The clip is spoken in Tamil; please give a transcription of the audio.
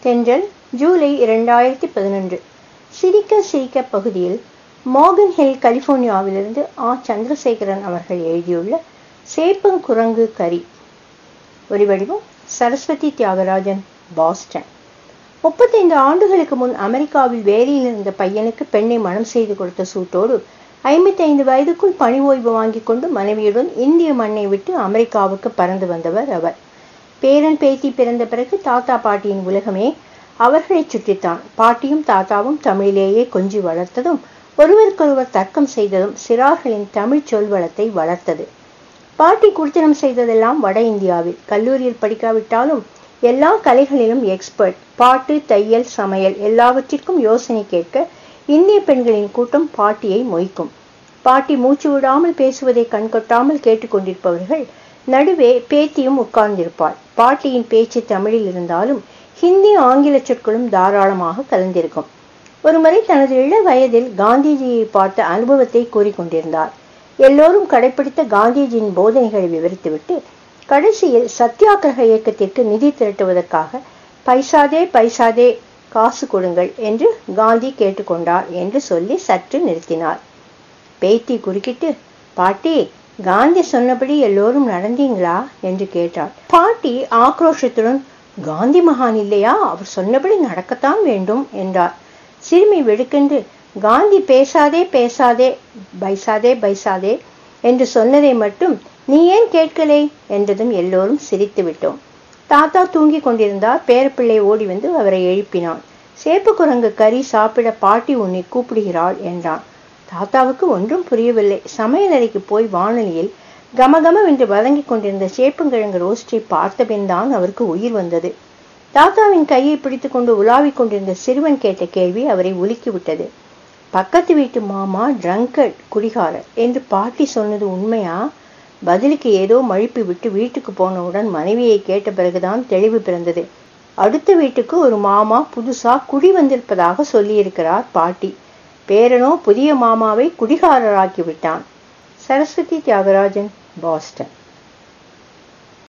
தென்றல் ஜூலை இரண்டாயிரத்தி பதினொன்று சிரிக்க சிரிக்க பகுதியில் மார்கன் ஹில் கலிபோர்னியாவிலிருந்து ஆ சந்திரசேகரன் அவர்கள் எழுதியுள்ள சேப்பங்குரங்கு கரி ஒலிவடிவம் சரஸ்வதி தியாகராஜன் பாஸ்டன் முப்பத்தைந்து ஆண்டுகளுக்கு முன் அமெரிக்காவில் வேலையில் இருந்த பையனுக்கு பெண்ணை மனம் செய்து கொடுத்த சூட்டோடு ஐம்பத்தைந்து வயதுக்குள் பணி ஓய்வு வாங்கிக் கொண்டு மனைவியுடன் இந்திய மண்ணை விட்டு அமெரிக்காவுக்கு பறந்து வந்தவர் அவர் பேரன் பேத்தி பிறந்த பிறகு தாத்தா பாட்டியின் உலகமே அவர்களை சுற்றித்தான் பாட்டியும் தாத்தாவும் தமிழிலேயே கொஞ்சி வளர்த்ததும் ஒருவருக்கொருவர் தர்க்கம் செய்ததும் சிறார்களின் தமிழ் சொல்வளத்தை வளர்த்தது பாட்டி குடித்தனம் செய்ததெல்லாம் வட இந்தியாவில் கல்லூரியில் படிக்காவிட்டாலும் எல்லா கலைகளிலும் எக்ஸ்பர்ட் பாட்டு தையல் சமையல் எல்லாவற்றிற்கும் யோசனை கேட்க இந்திய பெண்களின் கூட்டம் பாட்டியை மொய்க்கும் பாட்டி மூச்சு விடாமல் பேசுவதை கண்கொட்டாமல் கேட்டுக்கொண்டிருப்பவர்கள் நடுவே பேத்தியும் உட்கார்ந்திருப்பாள் பாட்டியின் பேச்சு தமிழில் இருந்தாலும் ஹிந்தி ஆங்கில சொற்களும் தாராளமாக கலந்திருக்கும் ஒருமுறை தனது இள வயதில் காந்திஜியை பார்த்த அனுபவத்தை கூறிக்கொண்டிருந்தார் எல்லோரும் கடைபிடித்த காந்திஜியின் போதனைகளை விவரித்துவிட்டு கடைசியில் சத்தியாகிரக இயக்கத்திற்கு நிதி திரட்டுவதற்காக பைசாதே பைசாதே காசு கொடுங்கள் என்று காந்தி கேட்டுக்கொண்டார் என்று சொல்லி சற்று நிறுத்தினார் பேத்தி குறுக்கிட்டு பாட்டி காந்தி சொன்னபடி எல்லோரும் நடந்தீங்களா என்று கேட்டார் பாட்டி ஆக்ரோஷத்துடன் காந்தி மகான் இல்லையா அவர் சொன்னபடி நடக்கத்தான் வேண்டும் என்றார் சிறுமி வெடுக்கென்று காந்தி பேசாதே பேசாதே பைசாதே பைசாதே என்று சொன்னதை மட்டும் நீ ஏன் கேட்கலே என்றதும் எல்லோரும் சிரித்து விட்டோம் தாத்தா தூங்கி கொண்டிருந்தார் பேரப்பிள்ளை ஓடி வந்து அவரை எழுப்பினான் சேப்பு குரங்கு கறி சாப்பிட பாட்டி உன்னை கூப்பிடுகிறாள் என்றான் தாத்தாவுக்கு ஒன்றும் புரியவில்லை சமையலறைக்கு போய் வானொலியில் கமகமவென்று வதங்கிக் கொண்டிருந்த சேப்புங்கிழங்கு ரோஸ்டை பார்த்தபின் தான் அவருக்கு உயிர் வந்தது தாத்தாவின் கையை பிடித்துக்கொண்டு உலாவிக் கொண்டிருந்த சிறுவன் கேட்ட கேள்வி அவரை உலுக்கிவிட்டது பக்கத்து வீட்டு மாமா ட்ரங்கட் குடிகாரர் என்று பாட்டி சொன்னது உண்மையா பதிலுக்கு ஏதோ மழுப்பி விட்டு வீட்டுக்கு போனவுடன் மனைவியை கேட்ட பிறகுதான் தெளிவு பிறந்தது அடுத்த வீட்டுக்கு ஒரு மாமா புதுசா குடி வந்திருப்பதாக சொல்லியிருக்கிறார் பாட்டி பேரனோ புதிய மாமாவை குடிகாரராக்கி விட்டான் சரஸ்வதி தியாகராஜன் பாஸ்டன்